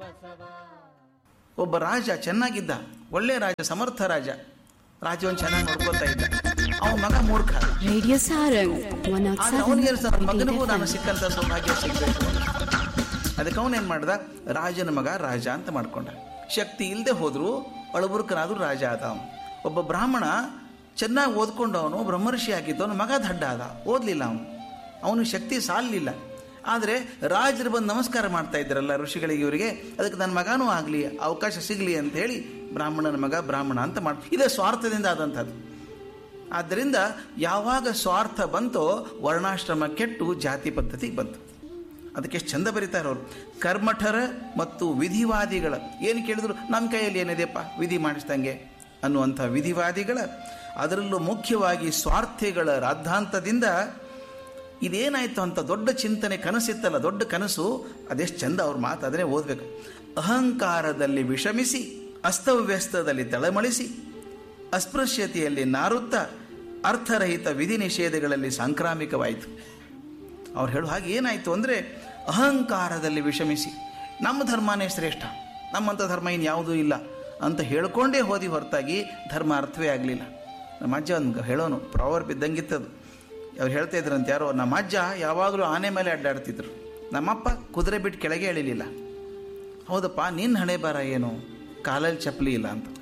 ಒಬ್ಬ ರಾಜ ಚೆನ್ನಾಗಿದ್ದ ಒಳ್ಳೆ ರಾಜ ಸಮರ್ಥ ರಾಜ ರಾಜ್ಯವನ್ನು ಚೆನ್ನಾಗಿ ನೋಡ್ಕೋತಾ ಇದ್ದ ಅವನ ಮಗ ಮೂರ್ಖ Radio Sarang, ಆದ್ರೆ ಅವನಿಗೆ ನನ್ನ ಮಗನಿಗೂ ನಾನು 107.8 ಸಿಕ್ಕಂತ ಸೌಭಾಗ್ಯ ಸಿಗ್ಬೇಕು ಅದಕ್ಕೆ ಅವನೇನ್ ಮಾಡ್ದ ರಾಜನ ಮಗ ರಾಜ ಅಂತ ಮಾಡ್ಕೊಂಡ ಶಕ್ತಿ ಇಲ್ಲದೆ ಹೋದ್ರು ಒಳಬುರುಕನಾದ್ರೂ ರಾಜ ಆದ ಅವನು ಒಬ್ಬ ಬ್ರಾಹ್ಮಣ ಚೆನ್ನಾಗಿ ಓದ್ಕೊಂಡವನು ಬ್ರಹ್ಮರ್ಷಿ ಆಗಿದ್ದವನು ಮಗ ದಡ್ಡ ಆದ ಓದ್ಲಿಲ್ಲ ಅವನು ಅವನು ಶಕ್ತಿ ಸಾಲಲಿಲ್ಲ ಆದರೆ ರಾಜರು ಬಂದು ನಮಸ್ಕಾರ ಮಾಡ್ತಾ ಇದ್ದಾರಲ್ಲ ಋಷಿಗಳಿಗೆ ಇವರಿಗೆ ಅದಕ್ಕೆ ನನ್ನ ಮಗನೂ ಆಗಲಿ ಅವಕಾಶ ಸಿಗಲಿ ಅಂತ ಹೇಳಿ ಬ್ರಾಹ್ಮಣನ ಮಗ ಬ್ರಾಹ್ಮಣ ಅಂತ ಮಾಡ್ ಇದೇ ಸ್ವಾರ್ಥದಿಂದ ಆದಂಥದ್ದು ಆದ್ದರಿಂದ ಯಾವಾಗ ಸ್ವಾರ್ಥ ಬಂತೋ ವರ್ಣಾಶ್ರಮ ಕೆಟ್ಟು ಜಾತಿ ಪದ್ಧತಿ ಬಂತು ಅದಕ್ಕೆ ಎಷ್ಟು ಚಂದ ಬರೀತಾರೆ ಅವರು ಕರ್ಮಠರ ಮತ್ತು ವಿಧಿವಾದಿಗಳ ಏನು ಕೇಳಿದ್ರು ನಮ್ಮ ಕೈಯಲ್ಲಿ ಏನಿದೆಯಪ್ಪ ವಿಧಿ ಮಾಡಿಸ್ದಂಗೆ ಅನ್ನುವಂಥ ವಿಧಿವಾದಿಗಳ ಅದರಲ್ಲೂ ಮುಖ್ಯವಾಗಿ ಸ್ವಾರ್ಥಿಗಳ ರಾದ್ಧಾಂತದಿಂದ ಇದೇನಾಯ್ತು ಅಂತ ದೊಡ್ಡ ಚಿಂತನೆ ಕನಸಿತ್ತಲ್ಲ ದೊಡ್ಡ ಕನಸು ಅದೆಷ್ಟು ಚಂದ ಅವ್ರ ಮಾತು ಅದನ್ನೇ ಓದಬೇಕು ಅಹಂಕಾರದಲ್ಲಿ ವಿಷಮಿಸಿ ಅಸ್ತವ್ಯಸ್ತದಲ್ಲಿ ತಳಮಳಿಸಿ ಅಸ್ಪೃಶ್ಯತೆಯಲ್ಲಿ ನಾರುತ್ತಾ ಅರ್ಥರಹಿತ ವಿಧಿ ನಿಷೇಧಗಳಲ್ಲಿ ಸಾಂಕ್ರಾಮಿಕವಾಯಿತು ಅವ್ರು ಹೇಳೋ ಹಾಗೆ ಏನಾಯಿತು ಅಂದರೆ ಅಹಂಕಾರದಲ್ಲಿ ವಿಷಮಿಸಿ ನಮ್ಮ ಧರ್ಮನೇ ಶ್ರೇಷ್ಠ ನಮ್ಮಂಥ ಧರ್ಮ ಇನ್ನು ಯಾವುದೂ ಇಲ್ಲ ಅಂತ ಹೇಳ್ಕೊಂಡೇ ಹೋದಿ ಹೊರತಾಗಿ ಧರ್ಮ ಅರ್ಥವೇ ಆಗಲಿಲ್ಲ ನಮ್ಮ ಅಜ್ಜ ಒಂದು ಹೇಳೋನು ಪ್ರಾವರ್ ಬಿದ್ದಂಗಿತ್ತದು ಅವ್ರು ಹೇಳ್ತಾ ಇದ್ರಂತ ಯಾರೋ ನಮ್ಮ ಅಜ್ಜ ಯಾವಾಗಲೂ ಆನೆ ಮೇಲೆ ಅಡ್ಡಾಡ್ತಿದ್ರು ನಮ್ಮಪ್ಪ ಕುದುರೆ ಬಿಟ್ಟು ಕೆಳಗೆ ಎಳಿಲಿಲ್ಲ ಹೌದಪ್ಪ ನಿನ್ನ ಹಣೆ ಬರ ಏನು ಕಾಲಲ್ಲಿ ಚಪ್ಪಲಿ ಇಲ್ಲ ಅಂತ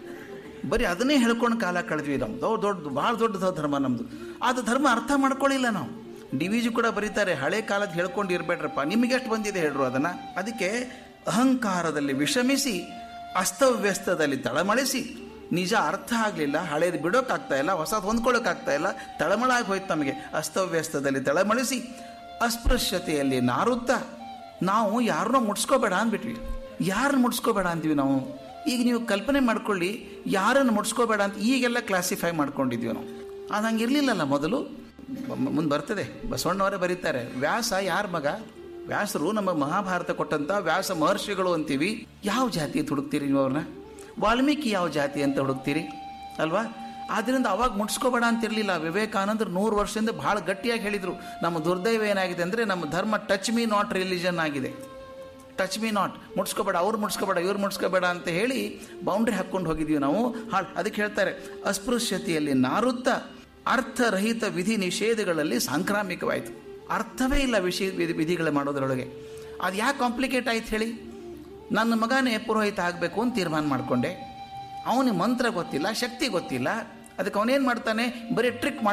ಬರೀ ಅದನ್ನೇ ಹೇಳ್ಕೊಂಡು ಕಾಲ ಕಳೆದ್ವಿ ನಮ್ದು ದೊಡ್ಡ ದೊಡ್ಡ ಭಾಳ ದೊಡ್ಡ ಧರ್ಮ ನಮ್ಮದು ಅದು ಧರ್ಮ ಅರ್ಥ ಮಾಡ್ಕೊಳ್ಳಿಲ್ಲ ನಾವು ಡಿ ವಿ ಜಿ ಕೂಡ ಬರೀತಾರೆ ಹಳೆ ಕಾಲದ ಹೇಳ್ಕೊಂಡು ಇರಬೇಡ್ರಪ್ಪ ನಿಮಗೆಷ್ಟು ಬಂದಿದೆ ಹೇಳ್ರು ಅದನ್ನು ಅದಕ್ಕೆ ಅಹಂಕಾರದಲ್ಲಿ ವಿಷಮಿಸಿ ಅಸ್ತವ್ಯಸ್ತದಲ್ಲಿ ತಳಮಳಿಸಿ ನಿಜ ಅರ್ಥ ಆಗಲಿಲ್ಲ ಹಳೇದು ಬಿಡೋಕ್ಕಾಗ್ತಾ ಇಲ್ಲ ಹೊಸದು ಹೊಂದ್ಕೊಳ್ಳೋಕ್ಕಾಗ್ತಾ ಇಲ್ಲ ತಳಮಳ ಆಗಿ ಹೋಯ್ತು ನಮಗೆ ಅಸ್ತವ್ಯಸ್ತದಲ್ಲಿ ತಳಮಳಿಸಿ ಅಸ್ಪೃಶ್ಯತೆಯಲ್ಲಿ ನಾರುತ್ತಾ ನಾವು ಯಾರನ್ನೋ ಮುಟ್ಸ್ಕೋಬೇಡ ಅಂದ್ಬಿಟ್ವಿ ಯಾರನ್ನ ಮುಟ್ಸ್ಕೋಬೇಡ ಅಂತೀವಿ ನಾವು ಈಗ ನೀವು ಕಲ್ಪನೆ ಮಾಡ್ಕೊಳ್ಳಿ ಯಾರನ್ನು ಮುಟ್ಸ್ಕೋಬೇಡ ಅಂತ ಈಗೆಲ್ಲ ಕ್ಲಾಸಿಫೈ ಮಾಡ್ಕೊಂಡಿದ್ವಿ ನಾವು ಅದು ಹಂಗೆ ಇರಲಿಲ್ಲಲ್ಲ ಮೊದಲು ಮುಂದೆ ಬರ್ತದೆ ಬಸವಣ್ಣವರೇ ಬರೀತಾರೆ ವ್ಯಾಸ ಯಾರ ಮಗ ವ್ಯಾಸರು ನಮ್ಮ ಮಹಾಭಾರತ ಕೊಟ್ಟಂತ ವ್ಯಾಸ ಮಹರ್ಷಿಗಳು ಅಂತೀವಿ ಯಾವ ಜಾತಿ ಅಂತ ಹುಡುಕ್ತೀರಿ ನೀವು ಅವ್ರನ್ನ ವಾಲ್ಮೀಕಿ ಯಾವ ಜಾತಿ ಅಂತ ಹುಡುಕ್ತೀರಿ ಅಲ್ವಾ ಆದ್ದರಿಂದ ಅವಾಗ ಮುಟ್ಸ್ಕೋಬೇಡ ಅಂತಿರಲಿಲ್ಲ ವಿವೇಕಾನಂದರು ನೂರು ವರ್ಷದಿಂದ ಭಾಳ ಗಟ್ಟಿಯಾಗಿ ಹೇಳಿದರು ನಮ್ಮ ದುರ್ದೈವ ಏನಾಗಿದೆ ಅಂದರೆ ನಮ್ಮ ಧರ್ಮ ಟಚ್ ಮೀ ನಾಟ್ ರಿಲಿಜನ್ ಆಗಿದೆ ಟಚ್ ಮೀ ನಾಟ್ ಮುಟ್ಸ್ಕೋಬೇಡ ಅವ್ರು ಮುಟ್ಸ್ಕೋಬೇಡ ಇವ್ರು ಮುಟ್ಸ್ಕೋಬೇಡ ಅಂತ ಹೇಳಿ ಬೌಂಡ್ರಿ ಹಾಕ್ಕೊಂಡು ಹೋಗಿದ್ವಿ ನಾವು ಹಾಳು ಅದಕ್ಕೆ ಹೇಳ್ತಾರೆ ಅಸ್ಪೃಶ್ಯತೆಯಲ್ಲಿ ನಾರುತ್ತಾ ಅರ್ಥರಹಿತ ವಿಧಿ ನಿಷೇಧಗಳಲ್ಲಿ ಸಾಂಕ್ರಾಮಿಕವಾಯಿತು ಅರ್ಥವೇ ಇಲ್ಲ ವಿಷಯ ವಿಧಿ ವಿಧಿಗಳು ಮಾಡೋದ್ರೊಳಗೆ ಅದು ಯಾಕೆ ಕಾಂಪ್ಲಿಕೇಟ್ ಆಯ್ತು ಹೇಳಿ ನನ್ನ ಮಗನೇ ಪುರೋಹಿತ ಆಗಬೇಕು ಅಂತ ತೀರ್ಮಾನ ಮಾಡಿಕೊಂಡೆ ಅವನಿಗೆ ಮಂತ್ರ ಗೊತ್ತಿಲ್ಲ ಶಕ್ತಿ ಗೊತ್ತಿಲ್ಲ ಅದಕ್ಕೆ ಅವನೇನು ಮಾಡ್ತಾನೆ ಬರೀ ಟ್ರಿಕ್